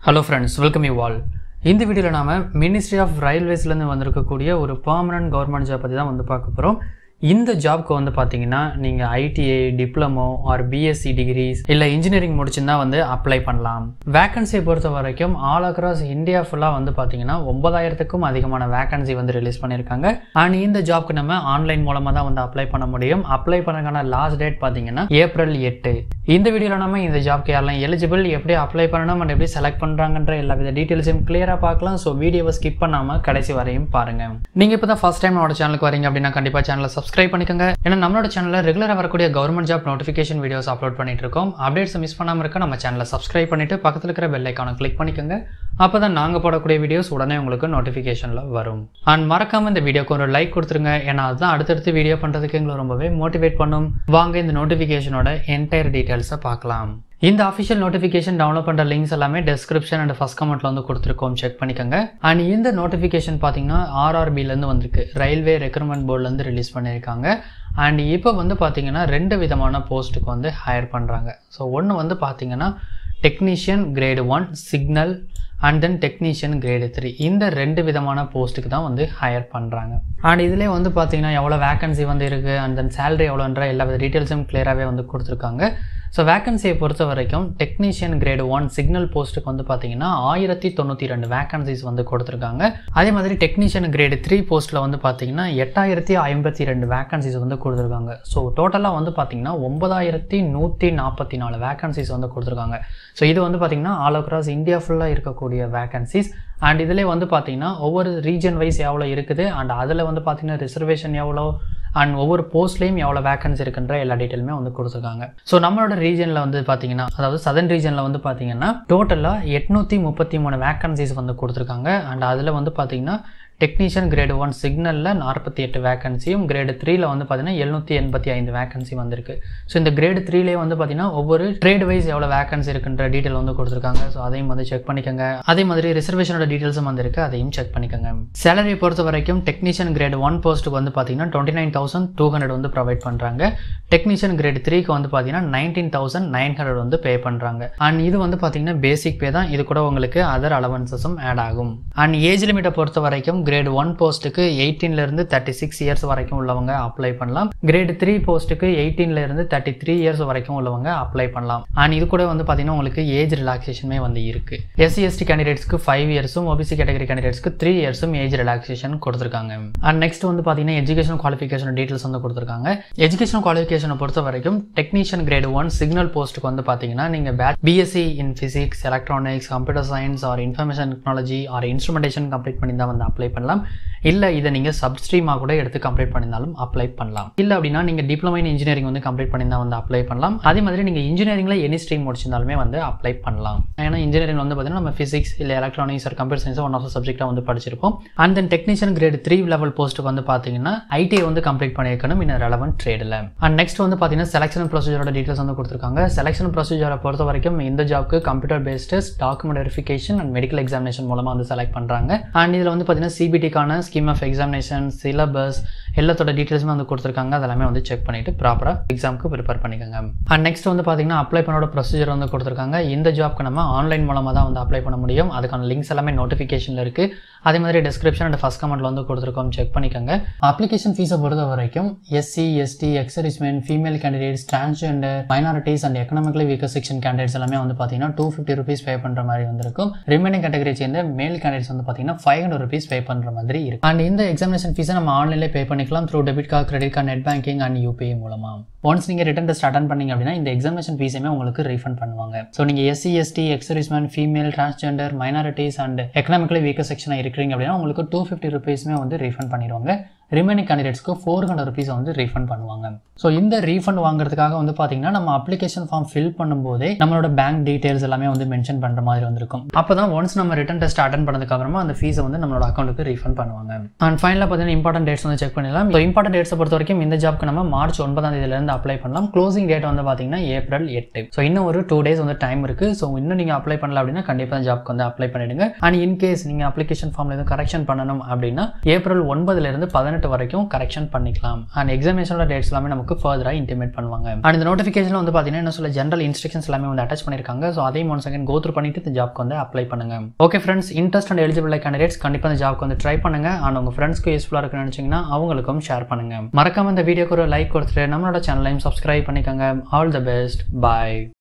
hello friends welcome you all இந்த வீடியோவில் நாம மினிஸ்ட்ரி ஆஃப் ரயில்வேஸ்லேருந்து வந்திருக்கக்கூடிய ஒரு பெர்மனன்ட் கவர்மெண்ட் ஜாப் பற்றி தான் வந்து பார்க்க போகிறோம் இந்த ஜாப்க்கு வந்து பார்த்தீங்கன்னா நீங்கள் I T I diploma or B Sc degrees இல்லை இன்ஜினியரிங் முடிச்சிருந்தா வந்து அப்ளை பண்ணலாம் வேகன்சியை பொறுத்த வரைக்கும் ஆல் அக்ராஸ் இந்தியா ஃபுல்லாக வந்து பார்த்தீங்கன்னா ஒன்பதாயிரத்துக்கும் அதிகமான வேகன்சி வந்து ரிலீஸ் பண்ணியிருக்காங்க அண்ட் இந்த ஜாப்க்கு நம்ம ஆன்லைன் மூலமாக தான் வந்து அப்ளை பண்ண முடியும் அப்ளை பண்ணக்கான லாஸ்ட் டேட் பார்த்தீங்கன்னா ஏப்ரல் எட்டு இந்த வீடியோவில் நம்ம இந்த ஜாப்க்கு யாரெல்லாம் எலிஜிபிள் எப்படி அப்ளை பண்ணணும் அண்ட் எப்படி செலக்ட் பண்ணுறாங்கன்ற எல்லா வித டீட்டெயில்ஸையும் கிளியராக பார்க்கலாம் ஸோ வீடியோவை ஸ்கிப் பண்ணாமல் கடைசி வரையும் பாருங்க நீங்கள் இப்போ தான் ஃபஸ்ட் டைம் நம்மளோட சேனலுக்கு வரீங்க அப்படின்னா கண்டிப்பாக சேனலை சப்ஸ்கிரைப் பண்ணிக்கோங்க ஏன்னா நம்மளோட சேனலில் ரெகுலராக வரக்கூடிய government job notification videos upload பண்ணிட்டு இருக்கோம் அப்டேட்ஸ் மிஸ் பண்ணாமல் இருக்க நம்ம சேனலை சப்ஸ்கிரைப் பண்ணிட்டு பக்கத்தில் இருக்கிற பெல் ஐக்கானை கிளிக் பண்ணிக்கோங்க அப்போ தான் நாங்கள் போடக்கூடிய வீடியோஸ் உடனே உங்களுக்கு நோட்டிஃபிகேஷனில் வரும் அண்ட் மறக்காம இந்த வீடியோக்கு ஒரு லைக் கொடுத்துருங்க ஏன்னா அதுதான் அடுத்தடுத்து வீடியோ பண்ணுறதுக்கு எங்களை ரொம்பவே மோட்டிவேட் பண்ணும் வாங்க இந்த நோட்டிஃபிகேஷனோட என்டையர் டீட்டெயில்ஸை பார்க்கலாம் இந்த அஃபிஷியல் நோட்டிஃபிகேஷன் டவுன்லோட் பண்ணுற லிங்க்ஸ் எல்லாமே டெஸ்கிரிப்ஷன் அண்ட் ஃபஸ்ட் கமெண்ட்ல வந்து கொடுத்துருக்கோம் செக் பண்ணிக்கோங்க அண்ட் இந்த நோட்டிஃபிகேஷன் பார்த்தீங்கன்னா ஆர்ஆர்பிலேருந்து வந்திருக்கு ரயில்வே ரெக்ரூட்மெண்ட் போர்ட்லேருந்து ரிலீஸ் பண்ணியிருக்காங்க அண்ட் இப்போ வந்து பார்த்தீங்கன்னா ரெண்டு விதமான போஸ்ட்டுக்கு வந்து ஹையர் பண்ணுறாங்க ஸோ ஒன்று வந்து பார்த்தீங்கன்னா technician grade one signal and then technician grade three இந்த ரெண்டு விதமான போஸ்ட்டுக்கு தான் வந்து ஹையர் பண்ணுறாங்க அண்ட் இதிலே வந்து பார்த்தீங்கன்னா எவ்வளோ வேகன்சி வந்து இருக்குது அண்ட் தென் சேலரி எவ்வளோன்ற எல்லா வித டீட்டெயில்ஸும் கிளியராகவே வந்து கொடுத்துருக்காங்க ஸோ வேகன்சியை பொறுத்த வரைக்கும் டெக்னீஷியன் கிரேடு ஒன் சிக்னல் போஸ்ட்டுக்கு வந்து பார்த்தீங்கன்னா ஆயிரத்தி தொண்ணூற்றி ரெண்டு வேகன்சிஸ் வந்து கொடுத்துருக்காங்க அதே மாதிரி டெக்னீஷியன் கிரேடு த்ரீ போஸ்ட்டில் வந்து பார்த்தீங்கன்னா எட்டாயிரத்தி ஐம்பத்தி ரெண்டு வேகன்சிஸ் வந்து கொடுத்துருக்காங்க ஸோ டோட்டலாக வந்து பார்த்தீங்கன்னா ஒன்பதாயிரத்தி நூற்றி நாற்பத்தி நாலு வேகன்சிஸ் வந்து கொடுத்துருக்காங்க ஸோ இது வந்து பார்த்தீங்கன்னா ஆல் அக்ராஸ் இந்தியா ஃபுல்லாக இருக்கக்கூடிய வேகன்சிஸ் அண்ட் இதில் வந்து பார்த்தீங்கன்னா ஒவ்வொரு ரீஜன் வைஸ் எவ்வளோ இருக்குது அண்ட் அதில் வந்து பார்த்தீங்கன்னா ரிசர்வேஷன் எவ்வளோ அண்ட் ஒவ்வொரு போஸ்ட்லேயும் எவ்வளோ வேகன்சி இருக்குன்ற எல்லா டீட்டெயிலுமே வந்து கொடுத்துருக்காங்க ஸோ நம்மளோட ரீஜனில் வந்து பார்த்தீங்கன்னா அதாவது சதன் ரீஜனில் வந்து பார்த்தீங்கன்னா டோட்டலாக எட்நூற்றி முப்பத்தி மூணு வேகன்சிஸ் வந்து கொடுத்துருக்காங்க அண்ட் அதில் வந்து பார்த்தீங்கன்னா டெக்னீஷியன் கிரேடு ஒன் சிக்னலில் நாற்பத்தி எட்டு வேகன்சியும் கிரேடு த்ரீல வந்து பார்த்தீங்கன்னா எழுநூற்றி எண்பத்தி ஐந்து வேகன்சி வந்திருக்கு ஸோ இந்த கிரேடு த்ரீலே வந்து பார்த்தீங்கன்னா ஒவ்வொரு ட்ரேட் வைஸ் எவ்வளோ வேகன்சி இருக்குன்ற டீட்டெயில் வந்து கொடுத்துருக்காங்க ஸோ அதையும் வந்து செக் பண்ணிக்கோங்க அதே மாதிரி ரிசர்வேஷனோட டீட்டெயில்ஸும் வந்திருக்கு அதையும் செக் பண்ணிக்கோங்க சேலரி பொறுத்த வரைக்கும் டெக்னீஷியன் கிரேடு ஒன் போஸ்ட்டுக்கு வந்து பார்த்தீங்கன்னா twenty nine thousand two hundred வந்து ப்ரொவைட் பண்ணுறாங்க டெக்னீஷியன் கிரேடு த்ரீக்கு வந்து பார்த்தீங்கன்னா நைன்டீன் தௌசண்ட் நைன் ஹண்ட்ரட் வந்து பே பண்ணுறாங்க அண்ட் இது வந்து பார்த்தீங்கன்னா பேசிக் பே தான் இது கூட உங்களுக்கு அதர் அலவன்சஸும் ஆட் ஆகும் அண்ட் ஏஜ் லிமிட்டை பொறுத்த வரைக்கும் கிரேடு ஒன் போஸ்ட்டுக்கு எயிட்டீன்லேருந்து தேர்ட்டி சிக்ஸ் இயர்ஸ் வரைக்கும் உள்ளவங்க அப்ளை பண்ணலாம் கிரேடு த்ரீ போஸ்ட்டுக்கு எயிட்டீன்லேருந்து தேர்ட்டி த்ரீ இயர்ஸ் வரைக்கும் உள்ளவங்க அப்ளை பண்ணலாம் அண்ட் இது கூட வந்து பார்த்தீங்கன்னா உங்களுக்கு ஏஜ் ரிலாக்ஸேஷனுமே வந்து இருக்கு எஸ்சி எஸ்டி கேண்டிடேட்ஸ்க்கு ஃபைவ் இயர்ஸும் ஓபிசி கேட்டகரி கேண்டிடேட்ஸ்க்கு த்ரீ இயர்ஸும் ஏஜ் ரிலாக்ஸேஷன் கொடுத்துருக்காங்க அண்ட் நெக்ஸ்ட் வந்து பார்த்தீங்கன்னா எஜுகேஷன் குவாலிஃபிகேஷன் டீட்டெயில்ஸ் வந்து கொடுத்துருக்காங்க எஜுகேஷன் குவாலிஃபிகேஷனை பொறுத்த வரைக்கும் டெக்னீஷியன் கிரேடு ஒன் சிக்னல் போஸ்ட்டுக்கு வந்து பார்த்தீங்கன்னா நீங்கள் பேட் B Sc in physics electronics computer science or information technology or instrumentation complete பண்ணி தான் வந்து அப்ளை பண்ணலாம் இல்லை இதை நீங்கள் சப்ஸ்ட்ரீமாக கூட எடுத்து கம்ப்ளீட் பண்ணியிருந்தாலும் அப்ளை பண்ணலாம் இல்லை அப்படின்னா நீங்கள் டிப்ளமோ இன் இன்ஜினியரிங் வந்து கம்ப்ளீட் பண்ணியிருந்தா வந்து அப்ளை பண்ணலாம் அதே மாதிரி நீங்கள் இன்ஜினியரிங்கில் எனி ஸ்ட்ரீம் முடிச்சிருந்தாலுமே வந்து அப்ளை பண்ணலாம் ஏன்னா இன்ஜினியரிங் வந்து பார்த்தீங்கன்னா நம்ம ஃபிசிக்ஸ் இல்லை electronics or computer science one of the சப்ஜெக்டாக வந்து படிச்சிருப்போம் and then technician grade three level போஸ்ட்டுக்கு வந்து பார்த்தீங்கன்னா ஐடிஐ வந்து கம்ப்ளீட் பண்ணியிருக்கணும் இன்னும் ரெலவென்ட் ட்ரேடில் அண்ட் நெக்ஸ்ட் வந்து பார்த்தீங்கன்னா செலக்ஷன் ப்ரொசீஜரோட டீட்டெயில்ஸ் வந்து கொடுத்துருக்காங்க செலக்ஷன் ப்ரொசீஜரை பொறுத்த வரைக்கும் இந்த ஜாப்க்கு computer based test document verification and medical examination மூலமாக வந்து செலக்ட் பண்ணுறாங்க அண்ட் இதில் வந்து பார்த்தீங்கன்னா சிபிடிக்கான ஸ்கீம் ஆஃப் எக்ஸாமினேஷன் சிலபஸ் எல்லாத்தோட டீட்டெயில்ஸுமே வந்து கொடுத்துருக்காங்க அதெல்லாமே வந்து செக் பண்ணிட்டு ப்ராப்பராக எக்ஸாமுக்கு ப்ரிப்பேர் பண்ணிக்கோங்க அண்ட் நெக்ஸ்ட் வந்து பார்த்தீங்கன்னா அப்ளை பண்ணோட ப்ரொசீஜர் வந்து கொடுத்துருக்காங்க இந்த ஜாப்க்கு நம்ம ஆன்லைன் மூலமாக தான் வந்து அப்ளை பண்ண முடியும் அதுக்கான லிங்க்ஸ் எல்லாமே நோட்டிஃபிகேஷனில் இருக்குது அதே மாதிரி டிஸ்கிரிப்ஷன் அண்ட் ஃபஸ்ட் கமெண்ட்ல வந்து கொடுத்துருக்கோம் செக் பண்ணிக்கோங்க அப்ளிகேஷன் ஃபீஸை பொறுத்த வரைக்கும் S C S T ex servicemen female candidates transgender minorities and economically weaker section candidates எல்லாமே வந்து பார்த்தீங்கன்னா டூ ஃபிஃப்டி ருபீஸ் பே பண்ணுற மாதிரி வந்திருக்கும் ரிமைனிங் கேட்டகரி சேர்ந்த மேல் கேண்டிடேட்ஸ் வந்து பார்த்தீங்கன்னா ஃபைவ் ஹண்ட்ரட் ருபீஸ் பே பண்ணுற மாதிரி இருக்கு அண்ட் இந்த எக்ஸாமினேஷன் ஃபீஸை நம்ம ஆன்லைனில் பே பண்ணிக்கலாம் through debit card credit card net banking and U P I மூலமாக ஒன்ஸ் நீங்கள் ரிட்டன் டெஸ்ட் அட்டன் பண்ணீங்க அப்படின்னா இந்த எக்ஸாமினேஷன் ஃபீஸையுமே உங்களுக்கு ரீஃபண்ட் பண்ணுவாங்க ஸோ நீங்கள் S C S T ex servicemen female transgender minorities and economically weaker செக்ஷனாக இருக்கிறீங்க அப்படின்னா உங்களுக்கு டூ ஃபிஃப்டி ருபீஸுமே வந்து ரீஃபண்ட் பண்ணிடுவாங்க ரிமைனிங் கேண்டிடேட்ஸ்க்கு ஃபோர் ஹண்ட்ரட் ருபீஸ் வந்து ரீஃபண்ட் பண்ணுவாங்க ஸோ இந்த ரீஃபண்ட் வாங்குறதுக்காக வந்து பார்த்தீங்கன்னா நம்ம அப்ளிகேஷன் ஃபார்ம் ஃபில் பண்ணும்போதே நம்மளோட பேங்க் டீடைல்ஸ் எல்லாமே வந்து மென்ஷன் பண்ணுற மாதிரி வந்திருக்கும் அப்போ தான் ஒன்ஸ் நம்ம ரிட்டன் டெஸ்ட் அட்டன் பண்ணதுக்கு அப்புறமா அந்த ஃபீஸை வந்து நம்மளோட அக்கௌண்ட்டுக்கு ரீஃபண்ட் பண்ணுவாங்க அண்ட் ஃபைனலாக பார்த்தீங்கன்னா இம்பார்ட்டன்ட் டேட்ஸ் வந்து செக் பண்ணிடலாம் ஸோ இம்பார்ட்டன்ட் டேட்ஸை பொறுத்த வரைக்கும் இந்த ஜாப்க்கு நம்ம மார்ச் ஒன்பதாம் தேதியிலேருந்து அப்ளை பண்ணலாம் க்ளோசிங் டேட் வந்து பார்த்தீங்கன்னா ஏப்ரல் எட்டு ஸோ இன்னும் ஒரு டூ டேஸ் வந்து டைம் இருக்குது ஸோ இன்னும் நீங்கள் அப்ளை பண்ணல அப்படின்னா கண்டிப்பாக ஜாப்க்கு வந்து அப்ளை பண்ணிடுங்க அண்ட் இன்கேஸ் நீங்கள் அப்ளிகேஷன் ஃபார்மில் எதுவும் கரெக்ஷன் பண்ணணும் அப்படின்னா ஏப்ரல் ஒன்பதுலேருந்து பதினெட்டு ஸ்டூடெண்ட் வரைக்கும் கரெக்ஷன் பண்ணிக்கலாம் அண்ட் எக்ஸாமினேஷனோட டேட்ஸ் எல்லாமே நமக்கு ஃபர்தராக இன்டிமேட் பண்ணுவாங்க அண்ட் இந்த நோட்டிஃபிகேஷன் வந்து பார்த்தீங்கன்னா என்ன சொல்ல ஜென்ரல் இன்ஸ்ட்ரக்ஷன்ஸ் எல்லாமே வந்து அட்டாச் பண்ணியிருக்காங்க ஸோ அதையும் ஒன் செகண்ட் கோத்ரூ பண்ணிட்டு இந்த ஜாப்க்கு வந்து அப்ளை பண்ணுங்க okay friends interest and eligible candidates கண்டிப்பாக இந்த ஜாப்க்கு வந்து ட்ரை பண்ணுங்க அண்ட் உங்கள் ஃப்ரெண்ட்ஸ்க்கு யூஸ்ஃபுல்லாக இருக்குன்னு நினச்சிங்கன்னா அவங்களுக்கும் ஷேர் பண்ணுங்க மறக்காம இந்த வீடியோக்கு ஒரு லைக் கொடுத்துட்டு நம்மளோட சேனலையும் சப்ஸ்கிரைப் பண்ணிக்கோங்க ஆல் த பெஸ்ட் பாய்